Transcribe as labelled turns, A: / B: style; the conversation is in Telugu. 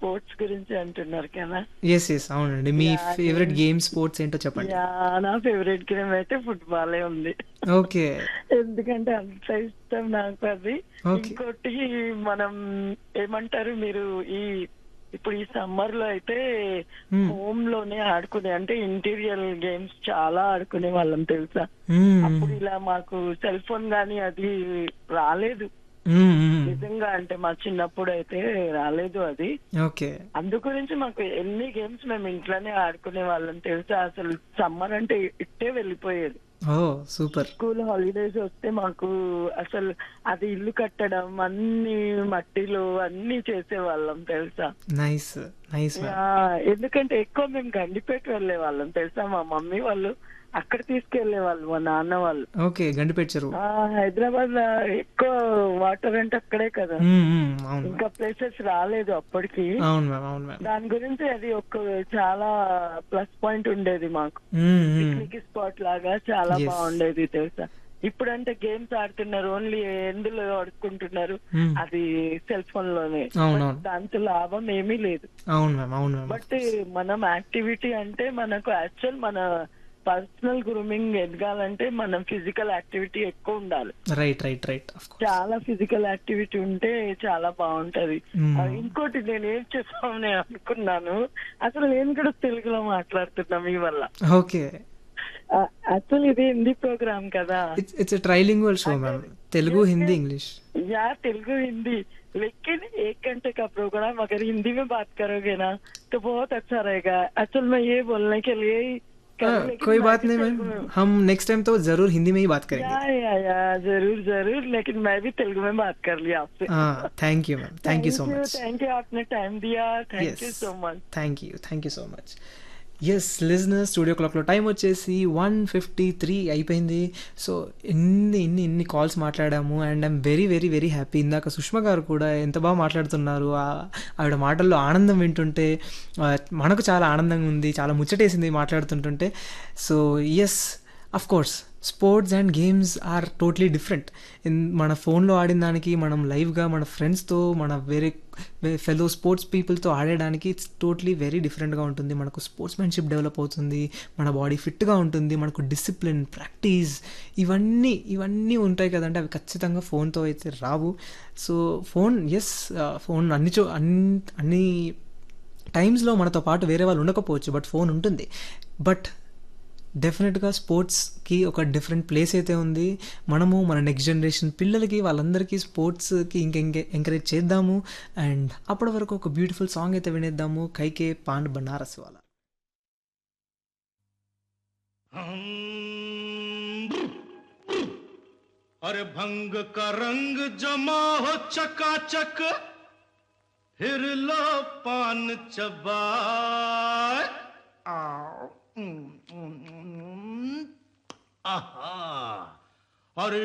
A: స్పోర్ట్స్ గురించి అంటున్నారు కదా
B: ఎస్ ఎస్ అవునండి మీ
A: Yeah,
B: ఫేవరెట్
A: నేను-
B: గేమ్ స్పోర్ట్స్ ఏంటో చెప్పండి
A: యా నా ఫేవరెట్ గేమ్ అయితే ఫుట్బాలే ఉంది
B: ఓకే
A: ఎందుకంటే అంత ఇష్టం నాకు అది
B: Okay.
A: ఇంకోటి మనం ఏమంటారు మీరు ఈ ఇప్పుడు ఈ సమ్మర్ లో అయితే
B: Hmm.
A: హోమ్ లోనే ఆడుకునే అంటే ఇంటీరియర్ గేమ్స్ చాలా ఆడుకునే వాళ్ళం తెలుసా
B: మ్మ్.
A: అప్పుడు ఇలా మాకు సెల్ ఫోన్ గానీ అది రాలేదు
B: మ్మ్, మ్మ్.
A: నిజంగా అంటే మా చిన్నప్పుడు అయితే రాలేదు అది
B: ఓకే
A: అందు గురించి మాకు ఎన్ని గేమ్స్ మేము ఇంట్లోనే ఆడుకునే వాళ్ళం తెలుసా అసలు సమ్మర్ అంటే ఇట్టే వెళ్ళిపోయేది
B: ఓ సూపర్
A: స్కూల్ హాలిడేస్ వస్తే మాకు అసలు అది ఇల్లు కట్టడం అన్ని మట్టిలో అన్ని చేసేవాళ్ళం తెలుసా
B: నైస్ నైస్
A: యా, ఎందుకంటే ఎక్కువ మేము గండిపేట వెళ్ళే వాళ్ళం తెలుసా మా మమ్మీ వాళ్ళు అక్కడ తీసుకెళ్లే వాళ్ళు మా నాన్న వాళ్ళు
B: ఓకే గండిపేట చెరువు
A: ఆ హైదరాబాద్ లో ఎక్కువ వాటర్ అంటే అక్కడే కదా
B: మ్మ్, మ్మ్, అవును
A: ఇంకా ప్లేసెస్ రాలేదు అప్పటికి
B: అవును మ్యామ్ అవును మ్యామ్
A: దాని గురించి అది ఒక చాలా ప్లస్ పాయింట్ ఉండేది మాకు
B: మ్మ్, మ్మ్.
A: పిక్నిక్ స్పాట్ లాగా చాలా
B: Yes.
A: బాగుండేది తెలుసా ఇప్పుడంటే గేమ్స్ ఆడుతున్నారు ఓన్లీ ఎందులో ఆడుకుంటున్నారు
B: Hmm.
A: అది సెల్ ఫోన్ లోనే
B: అవునవును.
A: But దాంతో లాభం ఏమీ లేదు
B: అవును మ్యామ్ అవును మ్యామ్
A: బట్ మనం యాక్టివిటీ అంటే మనకు యాక్చువల్ మన పర్సనల్ గ్రూమింగ్ ఎదగాలంటే మనం ఫిజికల్ యాక్టివిటీ ఎక్కువ ఉండాలి
B: right right right of course
A: చాలా ఫిజికల్ యాక్టివిటీ ఉంటే చాలా బాగుంటది
B: Hmm.
A: ఆ, ఇంకోటి నేను ఏం చేస్తామని అనుకున్నాను అసలు నేను కూడా తెలుగులో మాట్లాడుతున్నా మీ వల్ల
B: ఓకే
A: యాక్చువల్ ఇది హిందీ ప్రోగ్రామ్ కదా
B: it's it's trilingual show ma'am Telugu Hindi English
A: या तेलुगु हिंदी लेकिन एक घंटे का प्रोग्राम अगर हिंदी में बात करोगे ना तो बहुत अच्छा रहेगा एक्चुअल में ये बोलने के लिए ही कर-
B: हाँ,
A: लेकिन
B: कोई
A: मैं
B: बात
A: भी
B: नहीं
A: तेलुगु
B: मैम
A: में-
B: हम नेक्स्ट टाइम तो जरूर हिंदी में ही बात करेंगे
A: या या या जरूर जरूर लेकिन मैं भी तेलुगु में बात कर लिया आपसे
B: हाँ thank you ma'am thank you so much
A: thank you आपने टाइम दिया thank you
B: Yes.
A: So much
B: thank you thank you so much yes listener studio క్లాక్లో టైం వచ్చేసి వన్ ఫిఫ్టీ త్రీ అయిపోయింది సో ఎన్ని ఇన్ని ఇన్ని కాల్స్ మాట్లాడాము and I'm very very very happy ఇందాక సుష్మా గారు కూడా ఎంత బాగా మాట్లాడుతున్నారు ఆ- ఆవిడ మాటల్లో ఆనందం వింటుంటే ఆ, మనకు చాలా ఆనందంగా ఉంది చాలా ముచ్చటేసింది మాట్లాడుతుంటుంటే so yes of course sports and games are totally different మన ఫోన్లో ఆడిన దానికి మనం లైవ్గా మన ఫ్రెండ్స్తో మన వేరే ఫెలో స్పోర్ట్స్ పీపుల్తో ఆడడానికి ఇట్స్ టోటలీ వెరీ డిఫరెంట్గా ఉంటుంది మనకు స్పోర్ట్స్మెన్షిప్ డెవలప్ అవుతుంది మన బాడీ ఫిట్గా ఉంటుంది మనకు డిసిప్లిన్ ప్రాక్టీస్ ఇవన్నీ ఇవన్నీ ఉంటాయి కదంటే అవి ఖచ్చితంగా ఫోన్తో అయితే రావు సో ఫోన్ ఎస్ ఫోన్ అన్ని చో అన్ని అన్ని టైమ్స్లో మనతో పాటు వేరే వాళ్ళు ఉండకపోవచ్చు బట్ ఫోన్ ఉంటుంది బట్ డెఫినెట్గా స్పోర్ట్స్కి ఒక డిఫరెంట్ ప్లేస్ అయితే ఉంది మనము మన నెక్స్ట్ జనరేషన్ పిల్లలకి వాళ్ళందరికీ స్పోర్ట్స్కి ఇంకెంకే ఎంకరేజ్ చేద్దాము అండ్ అప్పటి వరకు ఒక బ్యూటిఫుల్ సాంగ్ అయితే వినేద్దాము కైకే పాండ్ బనారస్ వాళ్ళ
C: अरे भंग का रंग जमा हो चकाचक फिर लो पान चबाए आओ। आहा